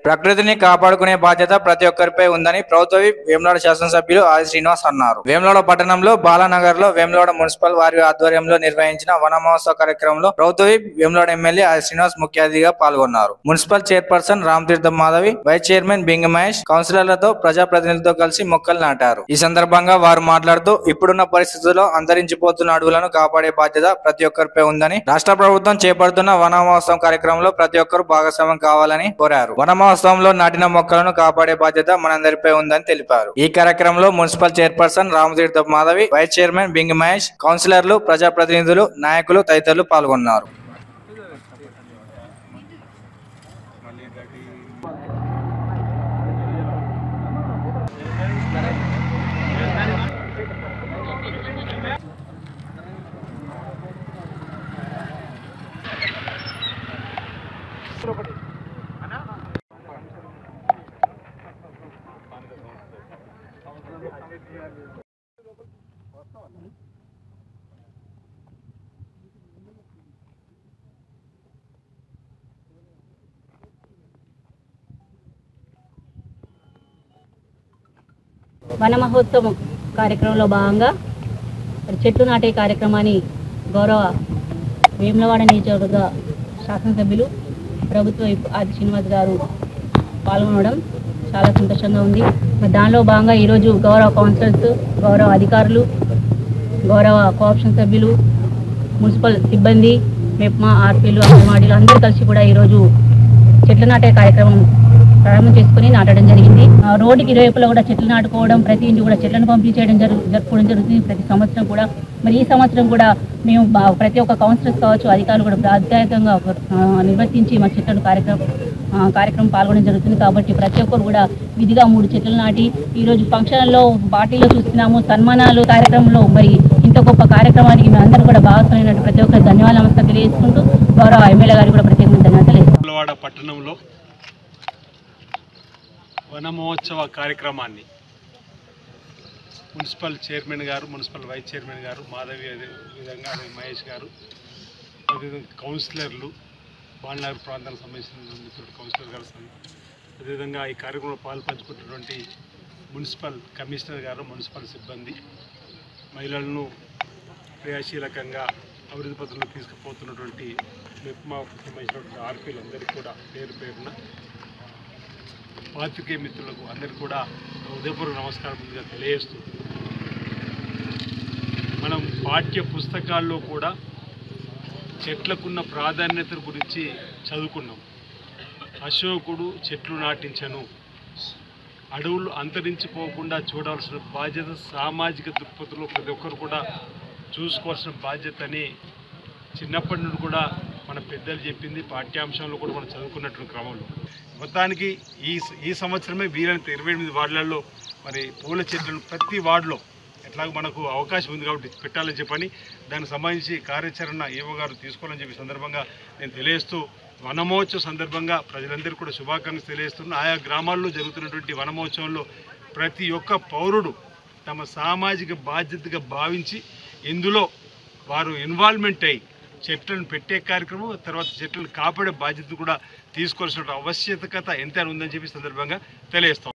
ప్రకృతిని కాపాడుకునే బాధ్యత ప్రతి ఒక్కరిపై ఉందని ప్రభుత్వ విప్ వేములవాడ శాసనసభ్యులు ఆది శ్రీనివాస్ అన్నారు వేములవాడ పట్టణంలో బాలానగర్ లో వేములవాడ మున్సిపల్ వారి ఆధ్వర్యంలో నిర్వహించిన వన మహోత్సవ కార్యక్రమంలో ప్రభుత్వ విప్ వేములవాడ ఎమ్మెల్యే ఆది శ్రీనివాస్ ముఖ్య అతిథిగా పాల్గొన్నారు municipal chairperson Ramatheertham Madhavi vice chairman Binga Mahesh కౌన్సిలర్లతో ప్రజాప్రతినిధులతో కలిసి మొక్కలు నాటారు ఈ సందర్భంగా వారు మాట్లాడుతూ ఇప్పుడున్న పరిస్థితుల్లో అంతరించిపోతున్న అడవులను కాపాడే బాధ్యత ప్రతి ఒక్కరిపై ఉందని రాష్ట్ర ప్రభుత్వం చేపడుతున్న వన మహోత్సవం కార్యక్రమంలో ప్రతి ఒక్కరూ భాగస్వామ్యం కావాలని కోరారు వన మహోత్సవంలో నాటిన మొక్కలను కాపాడే బాధ్యత మనందరిపై ఉందని తెలిపారు ఈ కార్యక్రమంలో municipal chairperson Ramatheertha Madhavi vice chairman Bingi Mahesh కౌన్సిలర్లు ప్రజాప్రతినిధులు నాయకులు తదితరులు పాల్గొన్నారు వన మహోత్సవం కార్యక్రమంలో భాగంగా మరి చెట్లు నాటే కార్యక్రమాన్ని గౌరవ వేములవాడ నియోజకవర్గ శాసనసభ్యులు ప్రభుత్వ విప్ ఆది శ్రీనివాస్ గారు పాల్గొనడం చాలా సంతోషంగా ఉంది మరి దానిలో భాగంగా ఈరోజు గౌరవ కౌన్సిలర్స్ గౌరవ అధికారులు గౌరవ కోఆప్షన్ సభ్యులు మున్సిపల్ సిబ్బంది మెప్మా ఆర్పీలు అంగన్వాడీలు అందరూ కలిసి కూడా ఈరోజు చెట్లు నాటే కార్యక్రమం ప్రారంభం చేసుకుని నాటడం జరిగింది ఆ రోడ్డుకి ఇరువైపులా కూడా చెట్లు నాటుకోవడం ప్రతి ఇంటి కూడా చెట్లను పంపిణీ చేయడం జరుగు జరుపుకోవడం జరుగుతుంది ప్రతి సంవత్సరం కూడా మరి ఈ సంవత్సరం కూడా మేము బా- ప్రతి ఒక్క కౌన్సిలర్స్ కావచ్చు అధికారులు కూడా ప్రాధాన్యతంగా నిర్వర్తించి మా చెట్లను కార్యక్రమం ఆ, కార్యక్రమం పాల్గొనడం జరుగుతుంది కాబట్టి ప్రతి ఒక్కరు కూడా విధిగా మూడు చెట్లు నాటి ఈరోజు ఫంక్షన్లో పార్టీలో చూస్తున్నాము సన్మానాలు కార్యక్రమంలో మరి ఇంత గొప్ప కార్యక్రమానికి మేము అందరూ కూడా భాగస్వామైనట్టు ప్రతి ఒక్కరు ధన్యవాదాలు నమస్కారం తెలియజేసుకుంటూ గౌరవ ఎమ్మెల్యే గారికి కూడా ప్రత్యేకంగా ధన్యవాదాలు తెలియజేస్తున్నాను. వేములవాడ పట్టణంలో వన మహోత్సవ కార్యక్రమాన్ని మున్సిపల్ చైర్మన్ గారు మున్సిపల్ వైస్ చైర్మన్ గారు మాధవి అదే విధంగా అదే మహేష్ గారు అదేవిధంగా కౌన్సిలర్లు బాలనగర్ ప్రాంతానికి సంబంధించిన మిత్రుడు కౌన్సిలర్ గారు సం- అదేవిధంగా ఈ కార్యక్రమంలో పాల్పంచుకుంటున్నటువంటి మున్సిపల్ కమిషనర్ గారు మున్సిపల్ సిబ్బంది మహిళలను క్రియాశీలకంగా అభివృద్ధి పథకంలో తీసుకుపోతున్నటువంటి మెప్మాకు సంబంధించినటువంటి ఆర్పీలందరికీ కూడా పేరు పేరున పాత్రికేయ మిత్రులకు అందరికీ కూడా ఉదయపూర్వక నమస్కారం ముందుగా తెలియజేస్తూ మనం పాఠ్య పుస్తకాల్లో కూడా చెట్లకున్న ప్రాధాన్యత గురించి చదువుకున్నాం అశోకుడు చెట్లు నాటించను అడవులు అంతరించిపోకుండా చూడాల్సిన బాధ్యత సామాజిక దృక్పథంలో ప్రతి ఒక్కరు కూడా చూసుకోవాల్సిన బాధ్యత అని చిన్నప్పటి నుండి కూడా మన పెద్దలు చెప్పింది పాఠ్యాంశంలో కూడా మనం చదువుకున్నటువంటి క్రమంలో మొత్తానికి ఈ ఈ సంవత్సరమే వీలైనంత ఇరవై ఎనిమిది వార్డులలో మరి పూల చెట్లను ప్రతి వార్డులో ఎట్లాగో మనకు అవకాశం ఉంది కాబట్టి పెట్టాలని చెప్పని దానికి సంబంధించి కార్యాచరణ ఏవో గారు తీసుకోవాలని చెప్పి సందర్భంగా నేను తెలియజేస్తూ వనమహోత్సవ సందర్భంగా ప్రజలందరికీ కూడా శుభాకాంక్షలు తెలియజేస్తున్నా ఆయా గ్రామాల్లో జరుగుతున్నటువంటి వనమహోత్సవంలో ప్రతి ఒక్క పౌరుడు తమ సామాజిక బాధ్యతగా భావించి ఇందులో వారు ఇన్వాల్వ్మెంట్ అయ్యి చెట్లను పెట్టే కార్యక్రమం తర్వాత చెట్లను కాపాడే బాధ్యత కూడా తీసుకోవాల్సిన ఆవశ్యకత ఎంత ఉందని చెప్పి సందర్భంగా తెలియజేస్తాం